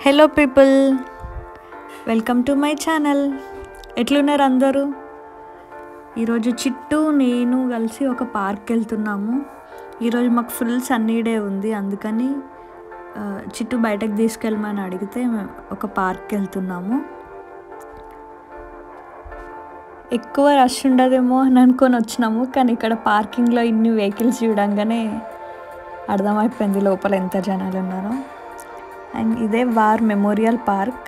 Hello people welcome to my channel ఎట్లున్నారు అందరూ ఈరోజు చిట్టు నేను కలిసి ఒక పార్క్ వెళ్తున్నాము ఈరోజు మాకు ఫుల్ సన్నీ డే ఉంది అందుకని ఆ, చిట్టు బయటకు తీసుకెళ్ళమని అడిగితే మేము ఒక పార్క్కి వెళ్తున్నాము ఎక్కువ రష్ ఉండదేమో అని అనుకొని వచ్చినాము కానీ ఇక్కడ పార్కింగ్లో ఇన్ని వెహికల్స్ చూడంగానే అర్థమైపోయింది లోపల ఎంత జనాలు ఉన్నారో అండ్ ఇదే వార్ మెమోరియల్ పార్క్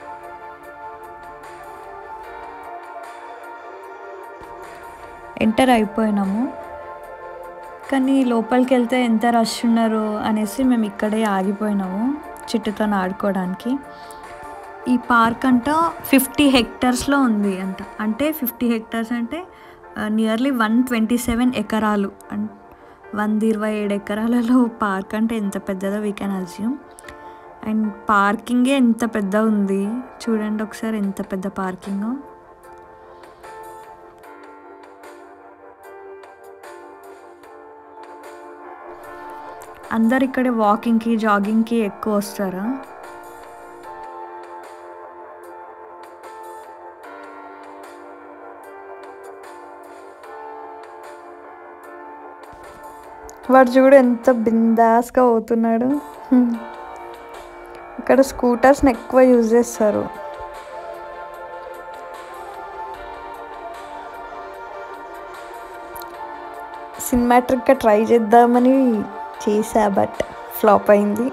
ఎంటర్ అయిపోయినాము కానీ లోపలికి వెళ్తే ఎంత రష్ ఉన్నారు అనేసి మేము ఇక్కడే ఆగిపోయినాము చిట్టుతో ఆడుకోవడానికి ఈ పార్క్ అంట ఫిఫ్టీ హెక్టర్స్లో ఉంది అంట అంటే ఫిఫ్టీ హెక్టర్స్ అంటే నియర్లీ వన్ ట్వంటీ సెవెన్ ఎకరాలు అన్ వంద ఇరవై ఏడు ఎకరాలలో పార్క్ అంటే ఎంత పెద్దదో వీ కెన్ అజ్యూమ్ అండ్ పార్కింగే ఎంత పెద్ద ఉంది చూడండి ఒకసారి ఎంత పెద్ద పార్కింగ్ అందరు ఇక్కడ వాకింగ్కి జాగింగ్కి ఎక్కువ వస్తారా వాడు చూడు ఎంత బిందాస్గా పోతున్నాడు హ్మ్. ఇక్కడ స్కూటర్స్ని ఎక్కువ యూజ్ చేస్తారు సినిమాట్రిక్గా ట్రై చేద్దామని చేసా బట్ ఫ్లాప్ అయింది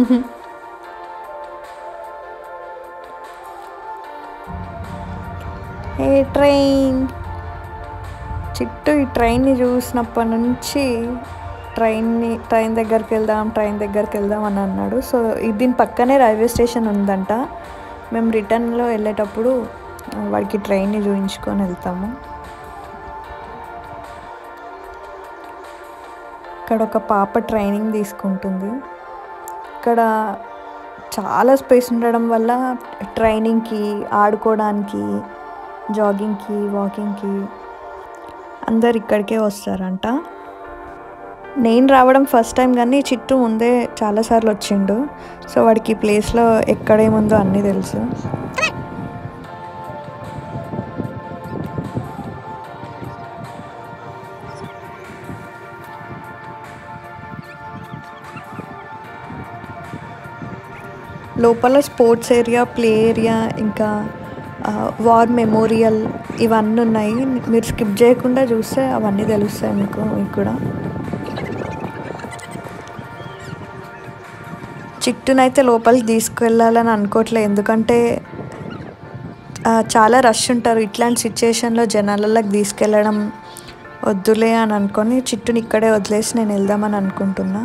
ఏ ట్రైన్ చిట్టు ఈ ట్రైన్ని చూసినప్పటి నుంచి ట్రైన్ని ట్రైన్ దగ్గరికి వెళ్దాం ట్రైన్ దగ్గరికి వెళ్దాం అని అన్నాడు సో ఇది దీని పక్కనే రైల్వే స్టేషన్ ఉందంట మేము రిటర్న్లో వెళ్ళేటప్పుడు ఆ, వాడికి ట్రైన్ని చూపించుకొని వెళ్తాము ఇక్కడ ఒక పాప ట్రైనింగ్ తీసుకుంటుంది ఇక్కడ చాలా స్పేస్ ఉండడం వల్ల ట్రైనింగ్కి ఆడుకోవడానికి జాగింగ్కి వాకింగ్కి అందరు ఇక్కడికే వస్తారంట నేను రావడం ఫస్ట్ టైం కానీ చిట్టు ముందే చాలాసార్లు వచ్చిండు సో వాడికి ఈ ప్లేస్లో ఎక్కడేముందో అన్నీ తెలుసు లోపల స్పోర్ట్స్ ఏరియా ప్లే ఏరియా ఇంకా ఆ, వార్ మెమోరియల్ ఇవన్నీ ఉన్నాయి మీరు స్కిప్ చేయకుండా చూస్తే అవన్నీ తెలుస్తాయి మీకు మీకు కూడా చిట్టునైతే లోపలికి తీసుకెళ్ళాలని అనుకోవట్లేదు ఎందుకంటే ఆ, చాలా రష్ ఉంటారు ఇట్లాంటి సిచ్యుయేషన్లో జనాలలోకి తీసుకెళ్ళడం వద్దులే అని అనుకొని చిట్టుని ఇక్కడే వదిలేసి నేను వెళ్దామని అనుకుంటున్నా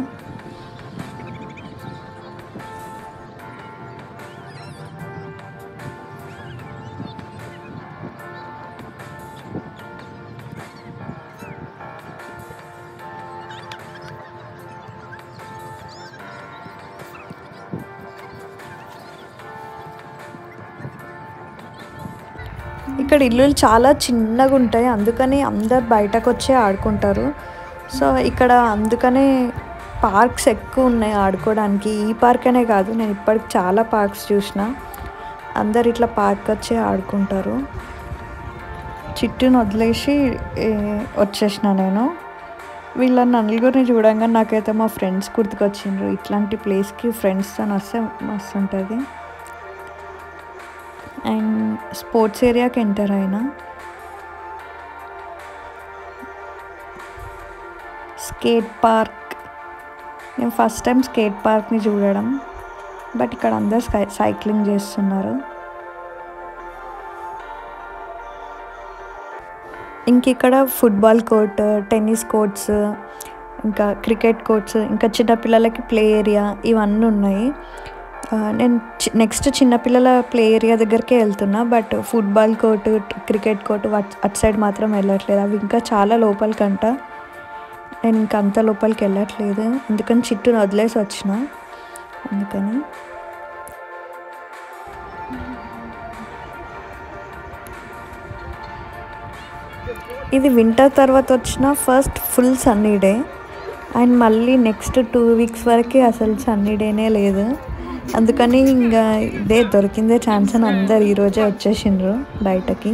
ఇక్కడ ఇల్లులు చాలా చిన్నగా ఉంటాయి అందుకని అందరు బయటకు వచ్చి ఆడుకుంటారు సో ఇక్కడ అందుకనే పార్క్స్ ఎక్కువ ఉన్నాయి ఆడుకోవడానికి ఈ పార్క్ అనే కాదు నేను ఇప్పటికి చాలా పార్క్స్ చూసిన అందరు ఇట్లా పార్క్ వచ్చి ఆడుకుంటారు చిట్టును వదిలేసి ఏ, వచ్చేసిన నేను వీళ్ళ నలుగురిని చూడంగా నాకైతే మా ఫ్రెండ్స్ గుర్తుకొచ్చిండ్రు ఇట్లాంటి ప్లేస్కి ఫ్రెండ్స్తో వస్తే మస్తు ఉంటుంది అండ్ స్పోర్ట్స్ ఏరియాకి ఎంటర్ అయినా స్కేట్ పార్క్ నేను ఫస్ట్ టైం స్కేట్ పార్క్ని చూడడం బట్ ఇక్కడ అందరు స్కై సైక్లింగ్ చేస్తున్నారు ఇంక ఇక్కడ ఫుట్బాల్ కోర్ట్ టెన్నిస్ కోర్ట్స్ ఇంకా క్రికెట్ కోర్ట్స్ ఇంకా చిన్నపిల్లలకి ప్లే ఏరియా ఇవన్నీ ఉన్నాయి ఆ, నేను చి- నెక్స్ట్ చిన్నపిల్లల ప్లే ఏరియా దగ్గరికే వెళ్తున్నా but football court cricket court what- అటు సైడ్ మాత్రం వెళ్ళట్లేదు అవి ఇంకా చాలా లోపలికంట నేను ఇంకా అంత లోపలికి వెళ్ళట్లేదు అందుకని చిట్టును వదిలేసి వచ్చిన అందుకని ఇది వింటర్ తర్వాత వచ్చిన first full sunny day and మళ్ళీ నెక్స్ట్ టూ వీక్స్ వరకు అసలు సన్నీ డేనే లేదు అందుకని ఇంకా ఇదే దొరికిందే ఛాన్స్ అని అందరు ఈరోజే వచ్చేసిండ్రు బయటకి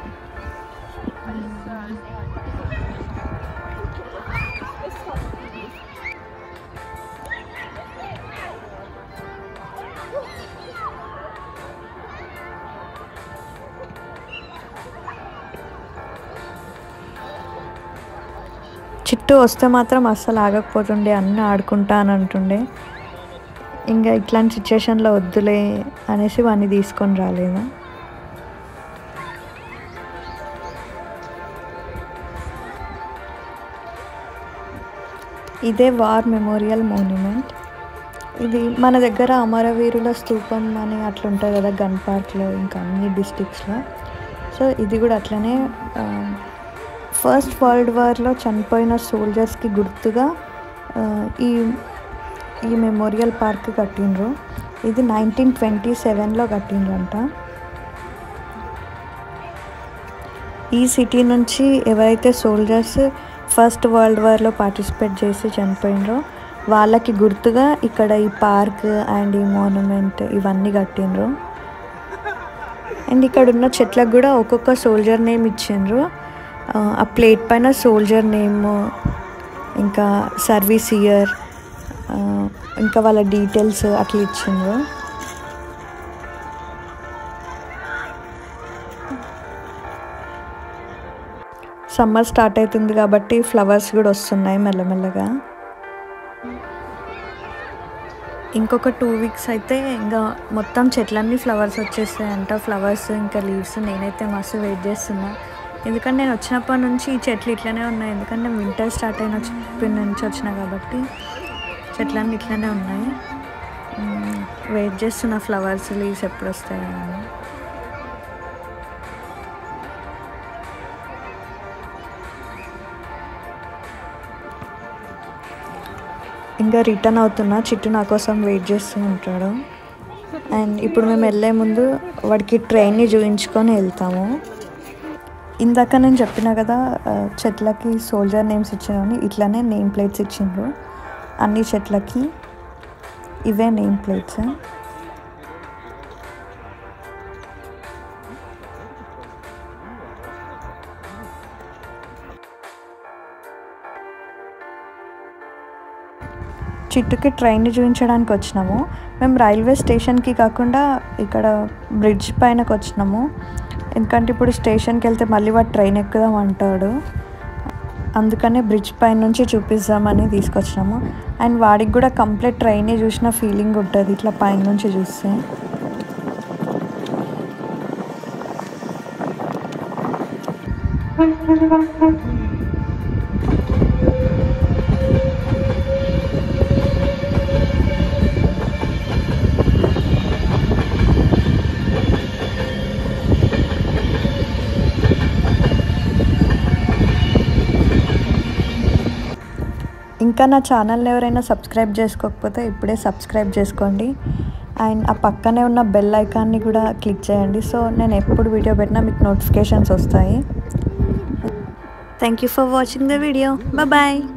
చిట్టు వస్తే మాత్రం అస్సలు ఆగకపోతుండే అన్నీ ఆడుకుంటా అని అంటుండే ఇంకా ఇట్లాంటి సిచ్యువేషన్లో వద్దులే అనేసి వాడిని తీసుకొని రాలేదు ఇదే వార్ మెమోరియల్ మోన్యుమెంట్ ఇది మన దగ్గర అమరవీరుల స్తూపం అని అట్లా ఉంటుంది కదా గన్ పార్క్లో ఇంకా అన్ని డిస్టిక్స్లో సో ఇది కూడా అట్లనే ఫస్ట్ వరల్డ్ వార్లో చనిపోయిన సోల్జర్స్కి గుర్తుగా ఆ, ఈ ఈ మెమోరియల్ పార్క్ కట్టిండ్రు ఇది నైన్టీన్ ట్వంటీ సెవెన్లో కట్టిండ్రంట ఈ సిటీ నుంచి ఎవరైతే సోల్జర్స్ ఫస్ట్ వరల్డ్ వార్లో పార్టిసిపేట్ చేసి చనిపోయినరో వాళ్ళకి గుర్తుగా ఇక్కడ ఈ పార్క్ అండ్ ఈ మోనుమెంట్ ఇవన్నీ కట్టిండ్రు అండ్ ఇక్కడ ఉన్న చెట్లకు కూడా ఒక్కొక్క సోల్జర్ నేమ్ ఇచ్చిండ్రు ఆ, ఆ ప్లేట్ పైన సోల్జర్ నేమ్ ఇంకా సర్వీస్ ఇయర్ ఇంకా వాళ్ళ డీటెయిల్స్ అట్లా ఇచ్చిండ్రు సమ్మర్ స్టార్ట్ అవుతుంది కాబట్టి ఫ్లవర్స్ కూడా వస్తున్నాయి మెల్లమెల్లగా ఇంకొక టూ వీక్స్ అయితే ఇంకా మొత్తం చెట్లన్నీ ఫ్లవర్స్ వచ్చేస్తాయంట ఫ్లవర్స్ ఇంకా లీవ్స్ నేనైతే మస్తు వెయిట్ చేస్తున్నా ఎందుకంటే నేను వచ్చినప్పటి నుంచి ఈ చెట్లు ఇట్లనే ఉన్నాయి ఎందుకంటే వింటర్ స్టార్ట్ అయిన చెప్పి నుంచి వచ్చిన కాబట్టి చెట్లన్నీ ఇట్లనే ఉన్నాయి వెయిట్ చేస్తున్న ఫ్లవర్స్ లీవ్స్ ఎప్పుడు వస్తాయో అని ఇంకా రిటర్న్ అవుతున్నా చిట్టు నా కోసం వెయిట్ చేస్తూ ఉంటాడు అండ్ ఇప్పుడు మేము వెళ్ళే ముందు వాడికి ట్రైన్ని చూపించుకొని వెళ్తాము ఇందాక నేను చెప్పిన కదా ఆ, చెట్లకి సోల్జర్ నేమ్స్ ఇచ్చారని ఇట్లానే నేమ్ ప్లేట్స్ ఇచ్చిండ్రు అన్ని చెట్లకి ఇవే నేమ్ ప్లేట్స్ చిట్టుకి ట్రైన్ చూపించడానికి వచ్చినాము మేము రైల్వే స్టేషన్కి కాకుండా ఇక్కడ బ్రిడ్జ్ పైనకి వచ్చినాము ఎందుకంటే ఇప్పుడు స్టేషన్కి వెళ్తే మళ్ళీ వాడు ట్రైన్ ఎక్కుదాం అంటాడు అందుకనే బ్రిడ్జ్ పైన నుంచి చూపిద్దామని తీసుకొచ్చినాము అండ్ వాడికి కూడా కంప్లీట్ ట్రైనే చూసిన ఫీలింగ్ ఉంటుంది ఇట్లా పైన నుంచి చూస్తే ఇంకా నా ఛానల్ని ఎవరైనా సబ్స్క్రైబ్ చేసుకోకపోతే ఇప్పుడే సబ్స్క్రైబ్ చేసుకోండి అండ్ ఆ పక్కనే ఉన్న బెల్ ఐకాన్ని కూడా క్లిక్ చేయండి సో నేను ఎప్పుడు వీడియో పెట్టినా మీకు నోటిఫికేషన్స్ వస్తాయి thank you for watching the video bye